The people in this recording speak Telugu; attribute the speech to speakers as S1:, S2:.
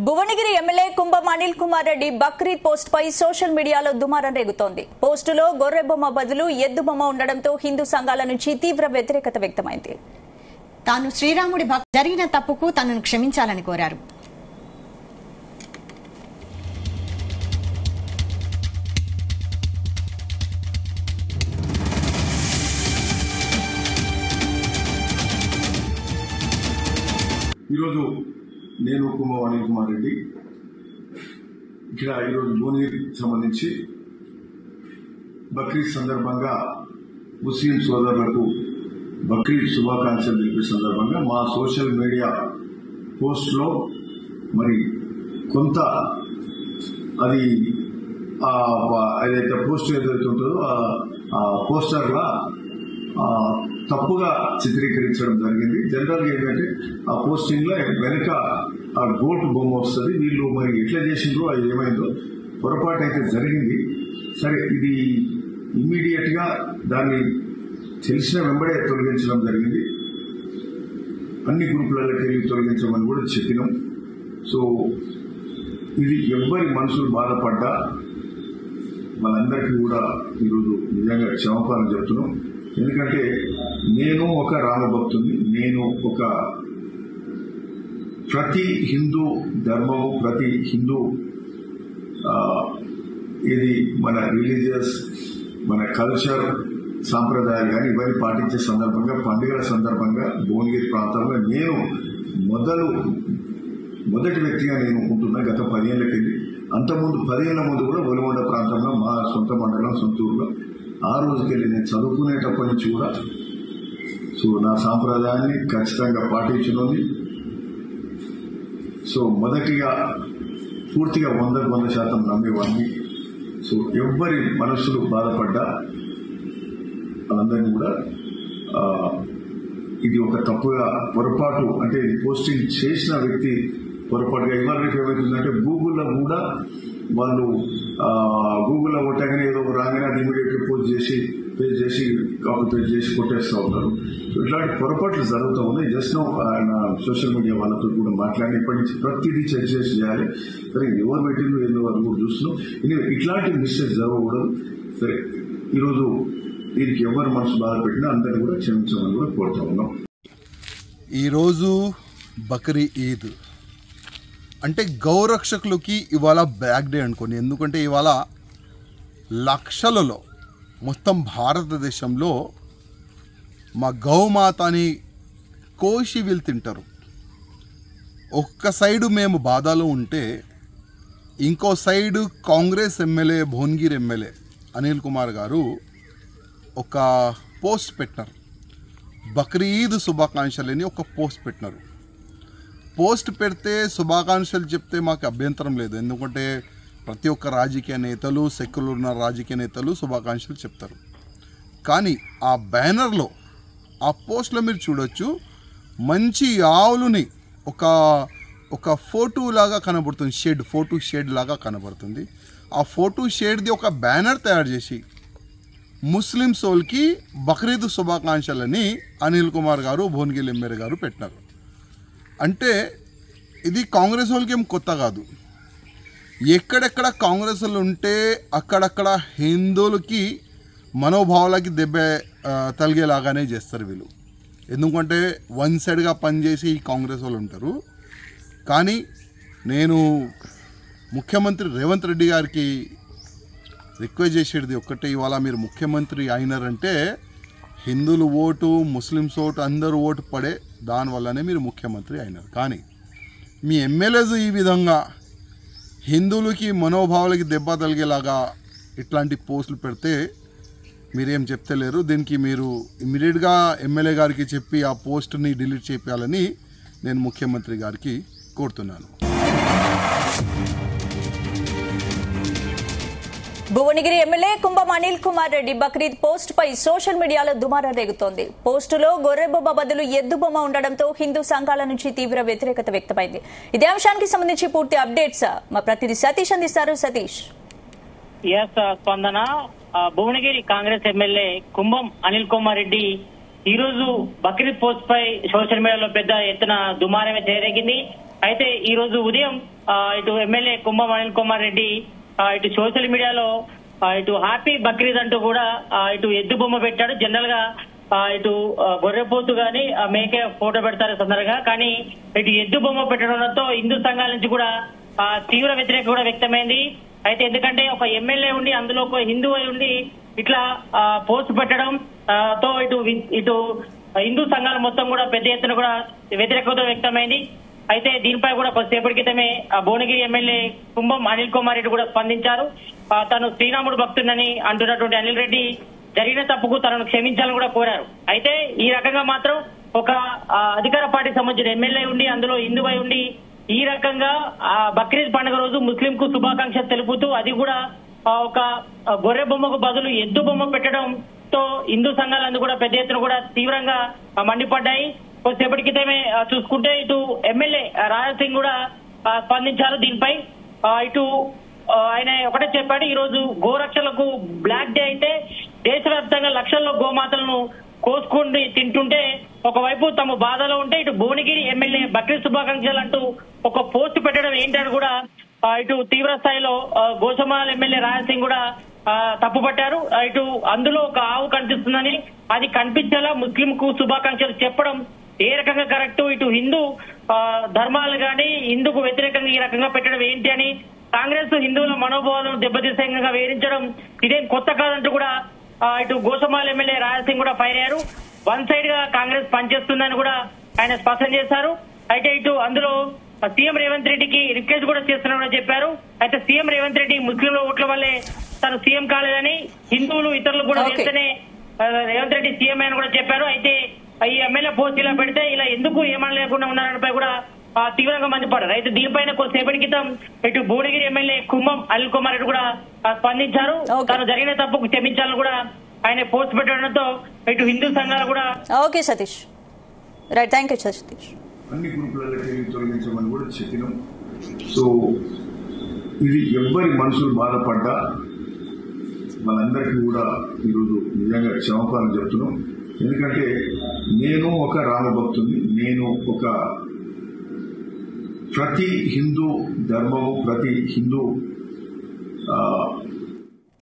S1: భువనగిరి ఎమ్మెల్యే కుంభం అనిల్ కుమార్ రెడ్డి బక్రీద్ పోస్ట్ పై సోషల్ మీడియాలో దుమారం రేగుతోంది పోస్టులో గొర్రె బొమ్మ బదులు ఎద్దు బొమ్మ ఉండడంతో హిందూ సంఘాల నుంచి తీవ్ర వ్యతిరేకత వ్యక్తమైంది
S2: తాను శ్రీరాముడి భక్ జరిగిన తప్పుకు తనను క్షమించాలని కోరారు
S3: ఈరోజు నేను కుమార్ అనిల్ కుమార్ రెడ్డి ఇక్కడ ఈరోజు భువనగిరికి సంబంధించి బక్రీద్ సందర్భంగా ముస్లిం సోదరులకు బక్రీద్ శుభాకాంక్షలు తెలిపే సందర్భంగా మా సోషల్ మీడియా పోస్ట్లో మరి కొంత అది ఆ, వా- ఏదైతే పోస్ట్ ఏదైతే ఉంటుందో ఆ- ఆ పోస్టర్లా ఆ, తప్పుగా చిత్రీకరించడం జరిగింది జనరల్ గా ఏంటంటే ఆ పోస్టింగ్ లో వెనక ఆ గోటు బొమ్మ వస్తుంది వీళ్ళు మరి ఎట్లా చేసిండ్రో అది ఏమైందో పొరపాటు అయితే జరిగింది సరే ఇది ఇమ్మీడియట్ గా దాన్ని తెలిసిన వెంబడే తొలగించడం జరిగింది అన్ని గ్రూపులలోకి వెళ్ళి తొలగించమని కూడా చెప్పినాం సో ఇది ఎవ్వరి మనసులు బాధపడ్డా వాళ్ళందరికీ కూడా ఈరోజు నిజంగా క్షమాపణ చెప్తున్నాం ఎందుకంటే నేను ఒక రామభక్తుని నేను ఒక ప్రతి హిందూ ధర్మము ప్రతి హిందూ ఆ, ఇది మన రిలీజియస్ మన కల్చర్ సాంప్రదాయాలు కానీ ఇవన్నీ పాటించే సందర్భంగా పండుగల సందర్భంగా భువనగిరి ప్రాంతంలో నేను మొదలు మొదటి వ్యక్తిగా నేను ఉంటున్నా గత పదిహేళ్ల కింది అంతకుముందు పదిహేళ్ల ముందు కూడా ఒలిగొండ ప్రాంతంలో మా సొంత మండలం సొంత ఊర్లో ఆ రోజుకెళ్ళి నేను చదువుకునేటప్పటి నుంచి కూడా సో నా సాంప్రదాయాన్ని ఖచ్చితంగా పాటించున్నది సో మొదటిగా పూర్తిగా వందకు వంద శాతం నమ్మేవాడిని సో ఎవ్వరి మనస్సులు బాధపడ్డా వాళ్ళందరినీ కూడా ఆ, ఇది ఒక తప్పుగా పొరపాటు అంటే ఇది పోస్టింగ్ చేసిన వ్యక్తి పొరపాటుగా ఇవాళ రేపు ఏమవుతుందంటే గూగుల్లో కూడా వాళ్ళు ఆ, గూగుల్లో కొట్టగానే ఏదో ఒక రాగానే అది ఇమీడియట్ పోస్ట్ చేసి పేజ్ చేసి కాపీ పేజ్ చేసి కొట్టేస్తూ ఉన్నారు సో ఇట్లాంటి పొరపాట్లు జరుగుతూ ఉన్నాయి జస్ట్ నో ఆయన సోషల్ మీడియా వాళ్ళతో కూడా మాట్లాడి ఇప్పటి నుంచి ప్రతిదీ చెక్ చేసి చేయాలి సరే ఎవరు పెట్టిందో ఏందో అది కూడా చూస్తున్నాం ఇది ఇట్లాంటి మిస్టేక్స్ జరగకూడదు సరే ఈరోజు దీనికి ఎవరు మనసు బాధ పెట్టినా అందరినీ కూడా క్షమించమని కూడా కోరుతా ఉన్నాం
S4: ఈరోజు బక్రీ ఈద్ అంటే గౌరక్షకులకి ఇవాళ బ్యాక్ డే అనుకోండి ఎందుకంటే ఇవాళ లక్షలలో మొత్తం భారతదేశంలో మా గౌమాతని కోసి వీళ్ళు తింటారు ఒక్క సైడు మేము బాధలో ఉంటే ఇంకో side Congress MLA Bhuvanagiri MLA Anil Kumar గారు ఒక పోస్ట్ పెట్టినారు బక్రీద్ శుభాకాంక్షలని ఒక పోస్ట్ పెట్టినారు పోస్ట్ పెడితే శుభాకాంక్షలు చెప్తే మాకు అభ్యంతరం లేదు ఎందుకంటే ప్రతి ఒక్క రాజకీయ నేతలు సెక్యులర్ ఉన్న రాజకీయ నేతలు శుభాకాంక్షలు చెప్తారు కానీ ఆ బ్యానర్లో ఆ పోస్ట్లో మీరు చూడొచ్చు మంచి ఆవులని ఒక ఒక ఫోటో లాగా కనబడుతుంది షేడ్ ఫోటో షేడ్ లాగా కనబడుతుంది ఆ ఫోటో షేడ్ది ఒక బ్యానర్ తయారు చేసి ముస్లిం సోల్కి బక్రీద్ శుభాకాంక్షలని అనిల్ కుమార్ గారు భువనగిరి ఎమ్మెల్యే గారు పెట్టినారు అంటే ఇది కాంగ్రెస్ వాళ్ళకి ఏం కొత్త కాదు ఎక్కడెక్కడ కాంగ్రెస్ వాళ్ళు ఉంటే అక్కడక్కడ హిందువులకి మనోభావాలకి దెబ్బ ఆ, తలిగేలాగానే చేస్తారు వీళ్ళు ఎందుకంటే వన్ సైడ్గా పనిచేసి ఈ కాంగ్రెస్ వాళ్ళు ఉంటారు కానీ నేను ముఖ్యమంత్రి రేవంత్ రెడ్డి గారికి రిక్వెస్ట్ చేసేది ఒక్కటే ఇవాళ మీరు ముఖ్యమంత్రి అయినారంటే హిందువులు ఓటు ముస్లిమ్స్ ఓటు అందరూ ఓటు పడే దానివల్లనే మీరు ముఖ్యమంత్రి అయినారు కానీ మీ ఎమ్మెల్యేస్ ఈ విధంగా హిందువులకి మనోభావాలకి దెబ్బ తగిలేలాగా ఇట్లాంటి పోస్టులు పెడితే మీరేం చెప్తలేరు దీనికి మీరు ఇమీడియట్గా ఎమ్మెల్యే గారికి చెప్పి ఆ పోస్ట్ని డిలీట్ చేయాలని నేను ముఖ్యమంత్రి గారికి కోరుతున్నాను
S1: భువనగిరి ఎమ్మెల్యే కుంభం అనిల్ కుమార్ రెడ్డి బక్రీద్ పోస్ట్ పై సోషల్ మీడియాలో దుమారం రేగుతోంది పోస్టులో గొర్రెబొమ్మ బదులు ఎద్దు బొమ్మ ఉండడంతో హిందూ సంఘాల నుంచి తీవ్ర వ్యతిరేకత వ్యక్తమైంది ఇదే అంశానికి సంబంధించి పూర్తి అప్డేట్స్ మా ప్రతినిధి సతీష్ అందిస్తారు సతీష్
S5: ఎస్ స్పందన ఆ, భువనగిరి కాంగ్రెస్ ఎమ్మెల్యే కుంభం అనిల్ కుమార్ రెడ్డి ఈ రోజు బక్రీద్ పోస్ట్ పై సోషల్ మీడియాలో పెద్ద ఎత్తున దుమారమే చెలరేగింది అయితే ఈ రోజు ఉదయం ఆ, ఇటు ఎమ్మెల్యే కుంభం అనిల్ కుమార్ రెడ్డి ఆ, ఇటు సోషల్ మీడియాలో ఆ, ఇటు హ్యాపీ బక్రీద్ అంటూ కూడా ఆ, ఇటు ఎద్దు బొమ్మ పెట్టాడు జనరల్ గా ఆ, ఇటు ఆ, గొర్రెపోతు గాని ఆ, మేకే ఫోటో పెడతారు ఈ సందర్భంగా కానీ ఇటు ఎద్దు బొమ్మ పెట్టడంతో హిందూ సంఘాల నుంచి కూడా ఆ, తీవ్ర వ్యతిరేకత కూడా వ్యక్తమైంది అయితే ఎందుకంటే ఒక ఎమ్మెల్యే ఉండి అందులో ఒక హిందూ అయి ఉండి ఇట్లా ఆ, పోస్ట్ పెట్టడం ఆ, తో ఇటు వి- ఇటు హిందూ సంఘాలు మొత్తం కూడా పెద్ద ఎత్తున కూడా వ్యతిరేకత వ్యక్తమైంది అయితే దీనిపై కూడా కొద్దిసేపటి క్రితమే ఆ భువనగిరి ఎమ్మెల్యే కుంభం అనిల్ కుమార్ రెడ్డి కూడా స్పందించారు ఆ, తాను శ్రీరాముడు భక్తుడని అంటున్నటువంటి అనిల్ రెడ్డి జరిగిన తప్పుకు తనను క్షమించాలని కూడా కోరారు అయితే ఈ రకంగా మాత్రం ఒక ఆ, అధికార పార్టీకి సంబంధించిన ఎమ్మెల్యే ఉండి అందులో హిందువై ఉండి ఈ రకంగా ఆ బక్రీద్ పండుగ రోజు ముస్లిం కు శుభాకాంక్షలు తెలుపుతూ అది కూడా ఆ, ఒక ఆ, గొర్రె బొమ్మకు బదులు ఎద్దు బొమ్మ పెట్టడంతో హిందూ సంఘాలందు కూడా పెద్ద ఎత్తున కూడా తీవ్రంగా ఆ, మండిపడ్డాయి కొద్దిసేపటి క్రితమే ఆ, చూసుకుంటే ఇటు ఎమ్మెల్యే రాజా సింగ్ కూడా ఆ, స్పందించారు దీనిపై ఆ, ఇటు ఆ, ఆయన ఒకటే చెప్పాడు ఈ రోజు గోరక్షలకు బ్లాక్ డే అయితే దేశవ్యాప్తంగా లక్షల్లో గోమాతలను కోసుకుని తింటుంటే ఒకవైపు తమ బాధలో ఉంటే ఇటు భువనగిరి ఎమ్మెల్యే బక్రీద్ శుభాకాంక్షలు అంటూ ఒక పోస్ట్ పెట్టడం ఏంటని కూడా ఆ, ఇటు తీవ్ర స్థాయిలో ఆ, గోసమాల ఎమ్మెల్యే రాయసింగ్ కూడా ఆ, తప్పుపట్టారు ఆ, ఇటు అందులో ఒక ఆవు కనిపిస్తుందని అది కనిపించేలా ముస్లిం కు శుభాకాంక్షలు చెప్పడం ఏ రకంగా కరెక్ట్ ఇటు హిందూ ఆ, ధర్మాలు గాని హిందూకు వ్యతిరేకంగా ఈ రకంగా పెట్టడం ఏంటి అని కాంగ్రెస్ హిందువుల మనోభావాలను దెబ్బతీసేంగా వేధించడం ఇదేం కొత్త కాదంటూ కూడా ఆ, ఇటు గోసమాల ఎమ్మెల్యే రాయసింగ్ కూడా ఫైర్ అయ్యారు వన్ సైడ్ గా కాంగ్రెస్ పనిచేస్తుందని కూడా ఆయన స్పష్టం చేశారు అయితే ఇటు అందులో సీఎం రేవంత్ రెడ్డికి రిక్వెస్ట్ కూడా చేస్తున్నామని చెప్పారు అయితే సీఎం రేవంత్ రెడ్డి ముస్లింల ఓట్ల వల్లే తను సీఎం కాలేదని హిందువులు ఇతరులు కూడా
S1: Okay.
S5: వేస్తేనే ఆ, రేవంత్ రెడ్డి సీఎం అని కూడా చెప్పారు అయితే ఈ ఎమ్మెల్యే పోస్ట్ ఇలా పెడితే ఇలా ఎందుకు ఏమని లేకుండా ఉన్నారనిపై కూడా ఆ, తీవ్రంగా మండిపడ్డారు అయితే దీనిపైన కొద్దిసేపటి క్రితం ఇటు భువనగిరి ఎమ్మెల్యే కుంభం అనిల్ కుమార్ రెడ్డి కూడా ఆ, స్పందించారు
S1: Okay.
S5: తాను జరిగిన తప్పుకు క్షమించాలని కూడా ఆయన పోస్ట్ పెట్టడంతో ఇటు హిందూ సంఘాలు కూడా
S1: okay Satish right thank you Satish
S3: అన్ని గ్రూపులకి తొలగించమని కూడా చెప్పినాం సో ఇది ఎవ్వరి మనసులు బాధపడ్డా వాళ్ళందరికీ కూడా ఈరోజు నిజంగా క్షమాపణ చెప్తున్నాం ఎందుకంటే నేను ఒక రామభక్తుని నేను ఒక ప్రతి హిందూ ధర్మము ప్రతి హిందూ ఆ,